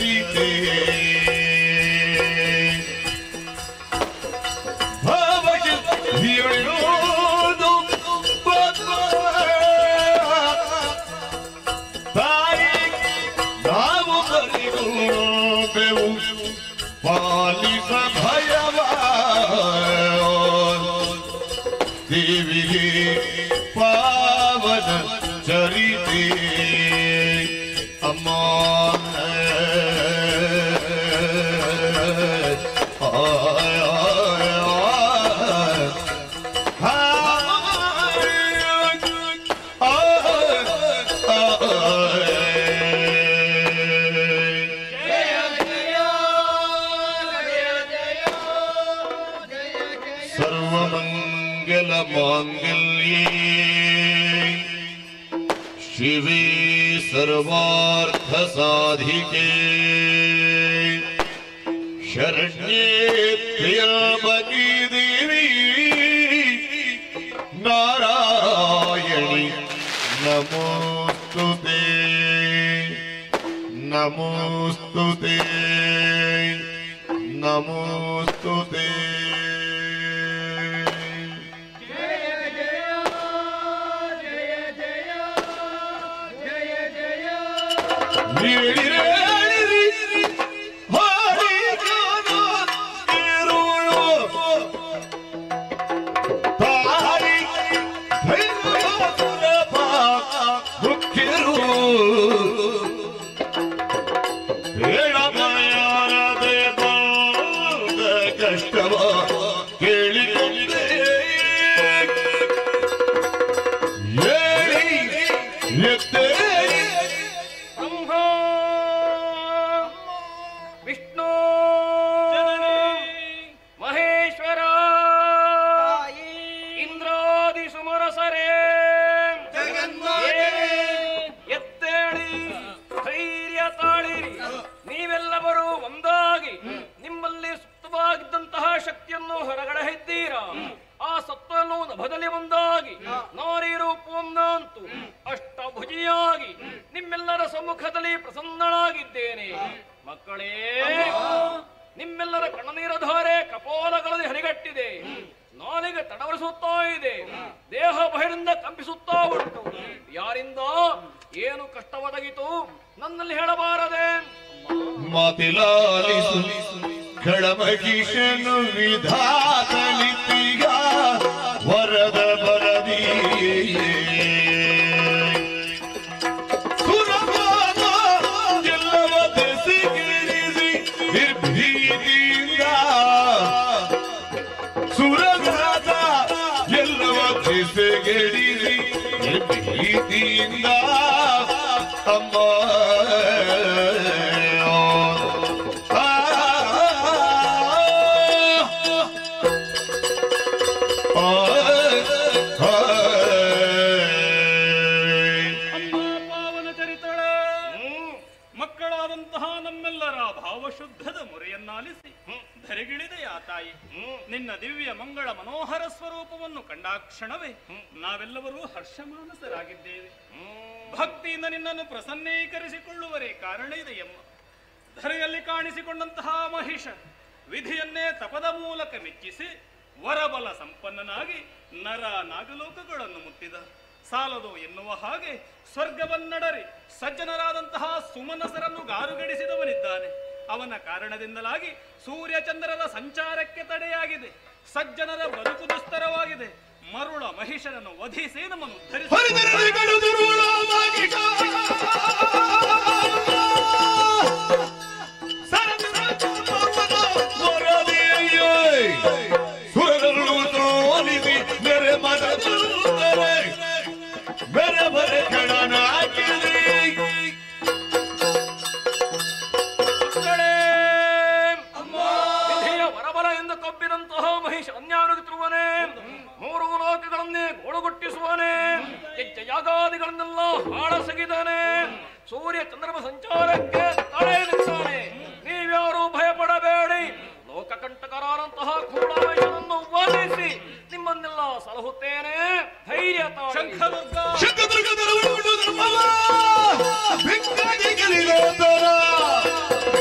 ಚರಿತೆ ಭಾವಜ ಹೇಳೋದು ತಾಯಿ ನಾವು ಬರಿಗೋಬೆವು ಪಾಲಿಸ ಭಯವ ದೇವಿಗೆ ಪಾವನ ಚರಿತೆ ಅಮ್ಮ ಸರ್ವಮಂಗಲ ಮಾಂಗಲ್ಯೇ ಶಿವೇ ಸರ್ವಾರ್ಥ ಸಾಧಿಕೆ ಶರಣ್ಯೇ ತ್ರ್ಯಂಬಕಿ ದೇವಿ ನಾರಾಯಣಿ ನಮೋಸ್ತುತೆ ನಮೋಸ್ತುತೆ ನಮೋಸ್ತುತೆ ಹೇಳಿರಿ ತಾಯಿ ಮುಖ್ಯರು ಹೇಳಬಾರದೆ ಬಂದ ಕಷ್ಟವ ಕೇಳಿಕೊಂಡೆ ಹೇಳಿ ಎದ್ದೇಳಿ ಬ್ರಹ್ಮ ವಿಷ್ಣು ಮಹೇಶ್ವರ ಇಂದ್ರಾದಿ ಸುಮರಸರೇ ಎತ್ತೇಳಿ ಧೈರ್ಯ ತಾಳಿರಿ ನೀವೆಲ್ಲವರು ಒಂದಾಗಿ ನಿಮ್ಮಲ್ಲಿ ಸುಪ್ತವಾಗಿದ್ದಂತಹ ಶಕ್ತಿಯನ್ನು ಹೊರಗಡೆ ಇದ್ದೀರಾ ಆ ಸತ್ವವನ್ನು ನಭದಲ್ಲಿ ಒಂದಾಗಿ ನಾರಿ ರೂಪವನ್ನಂತು ಅಷ್ಟಭುಜಿಯಾಗಿ ನಿಮ್ಮೆಲ್ಲರ ಸಮ್ಮುಖದಲ್ಲಿ ಪ್ರಸನ್ನಳಾಗಿದ್ದೇನೆ ಮಕ್ಕಳೇ ನಿಮ್ಮೆಲ್ಲರ ಕಣ್ಣನೀರ ಧಾರೆ ಕಪೋಲಗಳಲ್ಲಿ ಹರಿಗಟ್ಟಿದೆ ನಾಲಿಗೆ ತಡವರಿಸುತ್ತಾ ಇದೆ ದೇಹ ಬಹಿರಿಂದ ಕಂಪಿಸುತ್ತಾ ಉಂಟು ಯಾರಿಂದ ಏನು ಕಷ್ಟ ಒದಗಿತು ನನ್ನಲ್ಲಿ ಹೇಳಬಾರದೆ ಮಾತಿಲಾಲಿಸು ಖಳಮಹಿಷನು ವಿಧಾತಲಿತಿಗ ವರದ ಬರದಿ ಸುರಭಾಗ ಎಲ್ಲವ ಬೆಸಗಿರಿಸಿ ನಿರ್ಭೀತಿಯಿಂದ ಸುರಘಾತ ಎಲ್ಲವ ಬೆಸಗಿರಿಸಿ ನಿರ್ಭೀತಿಯಿಂದ ಅಮ್ಮ ಅಮ್ಮ ಪಾವನ ಚರಿತಳೆ ಹ್ಮ್ ಮಕ್ಕಳಾದಂತಹ ನಮ್ಮೆಲ್ಲರ ಭಾವಶುದ್ಧದ ಮೊರೆಯನ್ನಾಲಿಸಿ ಧರೆಗಿಳಿದೆಯ ತಾಯಿ ನಿನ್ನ ದಿವ್ಯ ಮಂಗಳ ಮನೋಹರ ಸ್ವರೂಪವನ್ನು ಕಂಡಾಕ್ಷಣವೇ ನಾವೆಲ್ಲರೂ ಹರ್ಷಮಾನಸರಾಗಿದ್ದೇವೆ ಭಕ್ತಿಯಿಂದ ನಿನ್ನನ್ನು ಪ್ರಸನ್ನೀಕರಿಸಿಕೊಳ್ಳುವರೇ ಕಾರಣ ಇದೆಯಮ್ಮ ಧರೆಯಲ್ಲಿ ಕಾಣಿಸಿಕೊಂಡಂತಹ ಮಹಿಷ ವಿಧಿಯನ್ನೇ ತಪದ ಮೂಲಕ ಮೆಚ್ಚಿಸಿ ವರಬಲ ಸಂಪನ್ನನಾಗಿ ನರ ನಾಗಲೋಕಗಳನ್ನು ಮುಟ್ಟಿದ ಸಾಲದು ಎನ್ನುವ ಹಾಗೆ ಸ್ವರ್ಗವನ್ನಡರಿ ಸಜ್ಜನರಾದಂತಹ ಸುಮನಸರನ್ನು ಗಾರುಗಡಿಸಿದವನಿದ್ದಾನೆ ಅವನ ಕಾರಣದಿಂದಲಾಗಿ ಸೂರ್ಯಚಂದ್ರರ ಸಂಚಾರಕ್ಕೆ ತಡೆಯಾಗಿದೆ ಸಜ್ಜನರ ಬದುಕು ದುಸ್ತರವಾಗಿದೆ ಮರುಳ ಮಹಿಷನನ್ನು ವಧಿಸಿ ನಮ್ಮನ್ನು ಉದ್ಧರಿಸಿ ಸುರಗಳು ತೋರಿಸಿ ನೆರೆ ಮನದರೆ ಬೆರೆ ಬರೆ ಕಡನಾಕಿರಿ ಮಕ್ಕಳೇ ವಿಧಿಯ ವರಬಲ ಎಂದು ಕಬ್ಬಿದಂತಹ ಮಹಿಷ ಅನ್ಯಾನುಗಿರುವನೇ ಮೂರು ಲೋಕಗಳನ್ನೇ ಗೋಳುಗೊಟ್ಟಿಸುವನೇ ಯಜ್ಜ ಯಾಗಾದಿಗಳನ್ನೆಲ್ಲ ಹಾಳಸಗಿದಾನೆ ಸೂರ್ಯ ಚಂದ್ರಮ ಸಂಚಾರಕ್ಕೆ ತಡೆ ನಿಲ್ತಾನೆ ನೀವ್ಯಾರು ಭಯಪಡಬೇಡಿ ಲೋಕಕಂಟಕರಾದಂತಹ ಕೂಡಾವೇಶನನ್ನು ವಧಿಸಿ ನಿಮ್ಮನ್ನೆಲ್ಲ ಸಲಹುತ್ತೇನೆ ಧೈರ್ಯ ತಾಳಿ ಶಂಖದುರ್ಗ ಶಂಕದುರ್ಗದರವರು ಧರ್ಮವ ಬೆಂಗಾಡಿಗಳಿಗೋದರ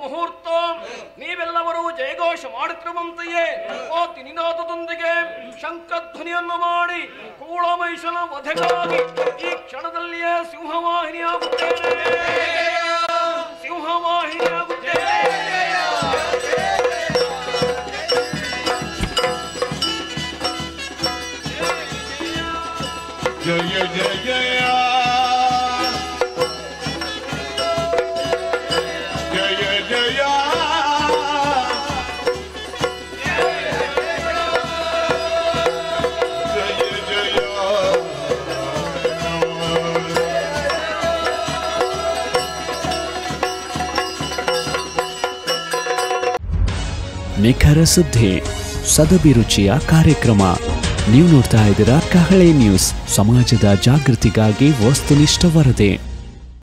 ಮುಹೂರ್ತ ನೀವೆಲ್ಲವರು ಜಯಘೋಷ ಮಾಡುತ್ತಿರುವಂತೆಯೇ ಕೋತಿ ನಿನಾದದೊಂದಿಗೆ ಶಂಖಧ್ವನಿಯನ್ನು ಮಾಡಿ ಕೂಳಮೈಷನ ವಧೆಗಾಗಿ ಈ ಕ್ಷಣದಲ್ಲಿಯೇ ಸಿಂಹವಾಹಿನಿಯಾಗುತ್ತೇನೆ ಸಿಂಹವಾಹಿನಿಯಾಗುತ್ತೇನೆ ಜಯ ಜಯ ಜಯ ಜಯ ಜಯ ಜಯ ನಿಖರ ಸುದ್ದಿ ಸದಭಿರುಚಿಯ ಕಾರ್ಯಕ್ರಮ ನೀವು ನೋಡ್ತಾ ಇದ್ದೀರಾ ಕಹಳೆ ನ್ಯೂಸ್ ಸಮಾಜದ ಜಾಗೃತಿಗಾಗಿ ವಸ್ತುನಿಷ್ಠ ವರದಿ